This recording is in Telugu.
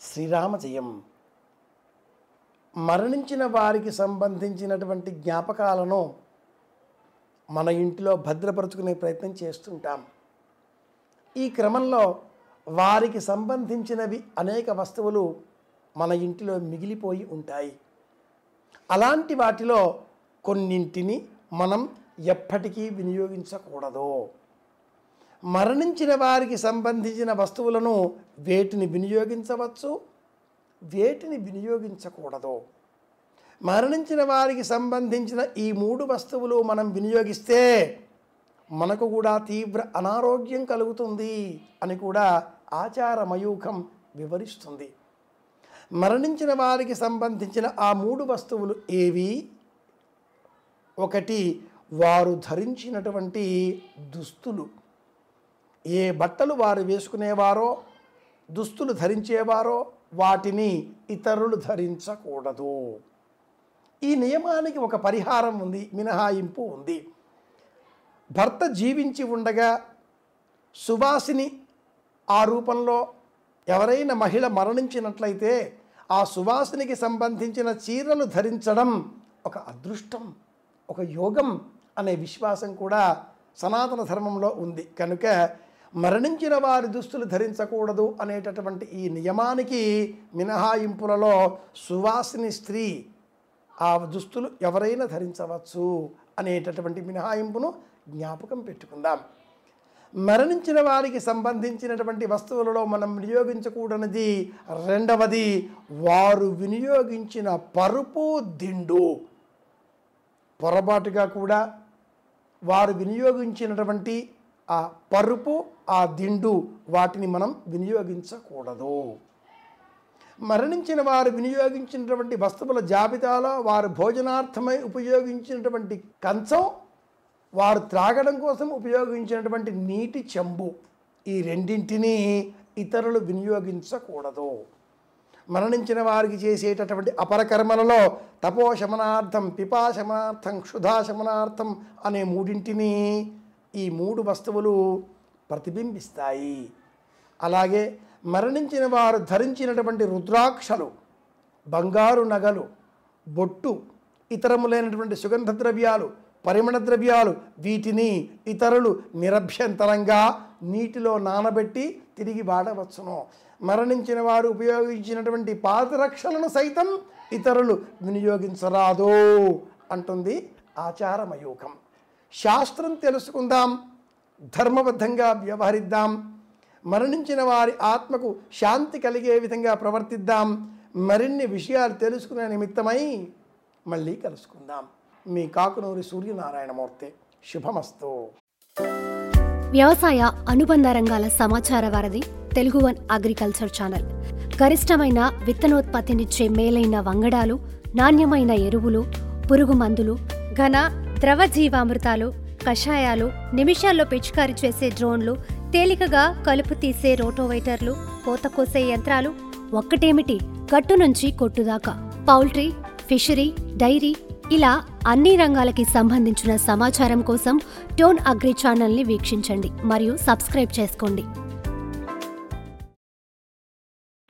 శ్రీరామ జయం మరణించిన వారికి సంబంధించినటువంటి జ్ఞాపకాలను మన ఇంటిలో భద్రపరుచుకునే ప్రయత్నం చేస్తుంటాం ఈ క్రమంలో వారికి సంబంధించినవి అనేక వస్తువులు మన ఇంటిలో మిగిలిపోయి ఉంటాయి అలాంటి వాటిలో కొన్నింటిని మనం ఎప్పటికీ వినియోగించకూడదు మరణించిన వారికి సంబంధించిన వస్తువులను వేటిని వినియోగించవచ్చు వేటిని వినియోగించకూడదు మరణించిన వారికి సంబంధించిన ఈ మూడు వస్తువులు మనం వినియోగిస్తే మనకు కూడా తీవ్ర అనారోగ్యం కలుగుతుంది అని కూడా ఆచారమయూఖం వివరిస్తుంది మరణించిన వారికి సంబంధించిన ఆ మూడు వస్తువులు ఏవి ఒకటి వారు ధరించినటువంటి దుస్తులు ఏ బట్టలు వారు వేసుకునేవారో దుస్తులు ధరించేవారో వాటిని ఇతరులు ధరించకూడదు ఈ నియమానికి ఒక పరిహారం ఉంది మినహాయింపు ఉంది భర్త జీవించి ఉండగా సువాసిని ఆ రూపంలో ఎవరైనా మహిళ మరణించినట్లయితే ఆ సువాసినికి సంబంధించిన చీరలు ధరించడం ఒక అదృష్టం ఒక యోగం అనే విశ్వాసం కూడా సనాతన ధర్మంలో ఉంది కనుక మరణించిన వారి దుస్తులు ధరించకూడదు అనేటటువంటి ఈ నియమానికి మినహాయింపులలో సువాసిని స్త్రీ ఆ దుస్తులు ఎవరైనా ధరించవచ్చు అనేటటువంటి మినహాయింపును జ్ఞాపకం పెట్టుకుందాం మరణించిన వారికి సంబంధించినటువంటి వస్తువులలో మనం వినియోగించకూడనిది రెండవది వారు వినియోగించిన పరుపు దిండు పొరపాటుగా కూడా వారు వినియోగించినటువంటి ఆ పరుపు ఆ దిండు వాటిని మనం వినియోగించకూడదు మరణించిన వారు వినియోగించినటువంటి వస్తువుల జాబితాలో వారు భోజనార్థమై ఉపయోగించినటువంటి కంచం వారు త్రాగడం కోసం ఉపయోగించినటువంటి నీటి చెంబు ఈ రెండింటినీ ఇతరులు వినియోగించకూడదు మరణించిన వారికి చేసేటటువంటి అపరకర్మలలో తపోశమనార్థం పిపాశమనార్థం క్షుధాశమనార్థం అనే మూడింటిని ఈ మూడు వస్తువులు ప్రతిబింబిస్తాయి అలాగే మరణించిన వారు ధరించినటువంటి రుద్రాక్షలు బంగారు నగలు బొట్టు ఇతరములైనటువంటి సుగంధ ద్రవ్యాలు పరిమళ ద్రవ్యాలు వీటిని ఇతరులు నిరభ్యంతరంగా నీటిలో నానబెట్టి తిరిగి వాడవచ్చును మరణించిన వారు ఉపయోగించినటువంటి పాదరక్షలను సైతం ఇతరులు వినియోగించరాదు అంటుంది ఆచారమయూఖం శాస్త్రం తెలుసుకుందాం ధర్మబద్ధంగా వ్యవహరిద్దాం మరణించిన వారి ఆత్మకు శాంతి కలిగే విధంగా ప్రవర్తిద్దాం మరిన్ని విషయాలు తెలుసుకునే నిమిత్తమై మళ్ళీ కలుసుకుందాం మీ కాకునూరి సూర్యనారాయణమూర్తి శుభమస్తు వ్యవసాయ అనుబంధ రంగాల సమాచార వారధి తెలుగు వన్ అగ్రికల్చర్ ఛానల్ గరిష్టమైన విత్తనోత్పత్తినిచ్చే మేలైన వంగడాలు నాణ్యమైన ఎరువులు పురుగు మందులు ఘన ద్రవ జీవామృతాలు కషాయాలు నిమిషాల్లో పిచికారీ చేసే డ్రోన్లు తేలికగా కలుపు తీసే రోటోవైటర్లు కోత కోసే యంత్రాలు ఒక్కటేమిటి గట్టు నుంచి కొట్టుదాకా పౌల్ట్రీ ఫిషరీ డైరీ ఇలా అన్ని రంగాలకి సంబంధించిన సమాచారం కోసం టోన్ అగ్రి ఛానల్ని వీక్షించండి మరియు సబ్స్క్రైబ్ చేసుకోండి